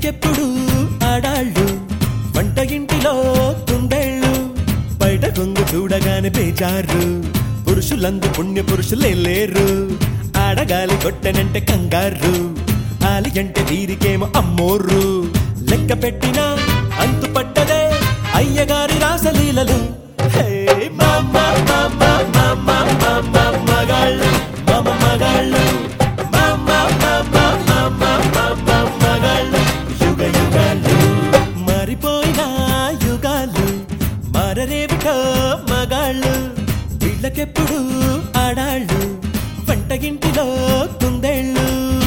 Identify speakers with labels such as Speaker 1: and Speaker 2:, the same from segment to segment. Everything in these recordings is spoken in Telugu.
Speaker 1: వీళ్ళకెప్పుడు ఆడాళ్ళు వంట ఇంటిలో కుందేళ్ళు బయట కొంగు చూడగానే బేజారు పురుషులందు పుణ్య పురుషులే లేరు ఆడగాలి కొట్టనంటే కంగారు ఆలి అంటే వీరికేమో అమ్మోర్రు లెక్క పెట్టినా అంతు పట్టదే అయ్యగారి రాసలీలలు హే మామ మామ మామ మామ మగాళ్ళు మామ మగాళ్ళు మామ మామ మామ మామ మగాళ్ళు యుగ యుగాలు మారిపోయిన యుగాలు మారరేవిటో మగాళ్ళు వీళ్ళకెప్పుడు ఆడాళ్ళు వంటగింటిలో కుందేళ్ళు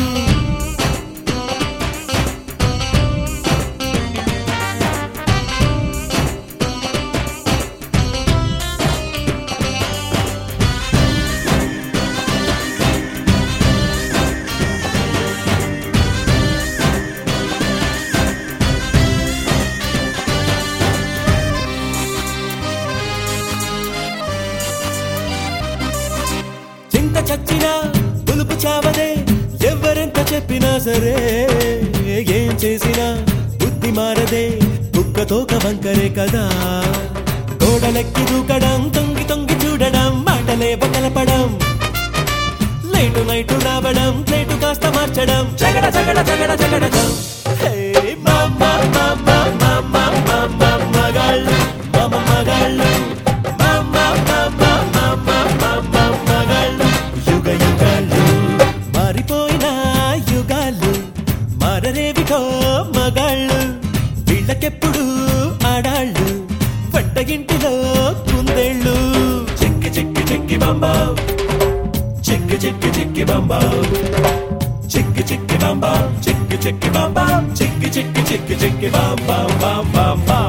Speaker 1: చింత చచ్చినా పులుపు చావదే ఎవరెంత చెప్పినా సరే ఏం చేసినా బుద్ధి మారదే కుక్కతోక వంకరే కదా గోడలెక్కి దూకడం తొంగి తొంగి చూడడం మాటలే కలపడం లైటు లైటు రావడం ప్లేటు కాస్త మార్చడం జగడ జగడ జగడ జగడడం హే మామ మామ మామ మామ మగాళ్ళు మామ మగాళ్ళు మామ మామ మామ మామ మగాళ్ళు యుగ యుగాలు మారిపోయిన యుగాలు మారరేవికో మగాళ్ళు వీళ్ళకెప్పుడు ఆడాళ్ళు వంటగింటిలో కుందేళ్ళు చిక్కి చిక్కి చిక్కి బంబా చిక్కి చిక్కి చిక్కి బంబా చిక్కి చిక్కి బంబా చిక్కి చిక్కి బంబా చిక్కి చిక్కి చిక్కి చిక్కి బాం బాం బాం బాం బాం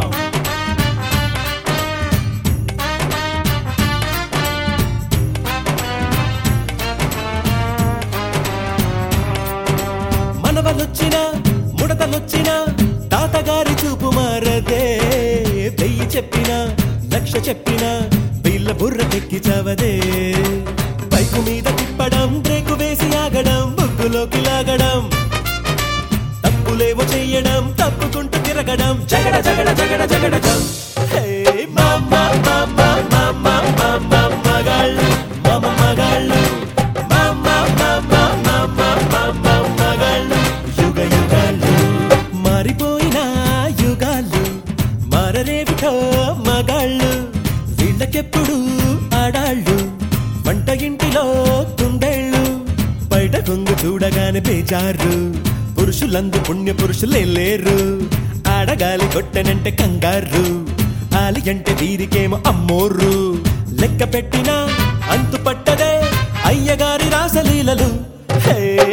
Speaker 1: మనవలొచ్చినా ముడతలొచ్చినా తాతగారి చూపు మారదే వెయ్యి చెప్పినా లక్ష చెప్పినా వీళ్ళ బుర్ర తెక్కి చావదే బైకు మీద తిప్పడం బ్రేకు వేసి ఆగడం ముగ్గులోకి లాగడం తప్పులేవో చెయ్యడం తప్పుకుంటూ తిరగడం జగడ జగడ జగడ జగడడం హే మామ మామ మామ మామ మగాళ్ళు మామ మగాళ్ళు మామ మామ మామ మామ మగాళ్ళు యుగ యుగాలు మారిపోయిన యుగాలు మారరేవిటో మగాళ్ళు వీళ్ళకెప్పుడు ఆడాళ్ళు వంట ఇంటిలో కుందేళ్ళు బయట కొంగు చూడగానే బేజారు పురుషులందు పుణ్య పురుషులే లేరు ఆడగాలి కొట్టనంటే కంగారు ఆలి అంటే వీరికేమో అమ్మోర్రు లెక్క పెట్టినా అంతు పట్టదే అయ్యగారి రాసలీలలు హే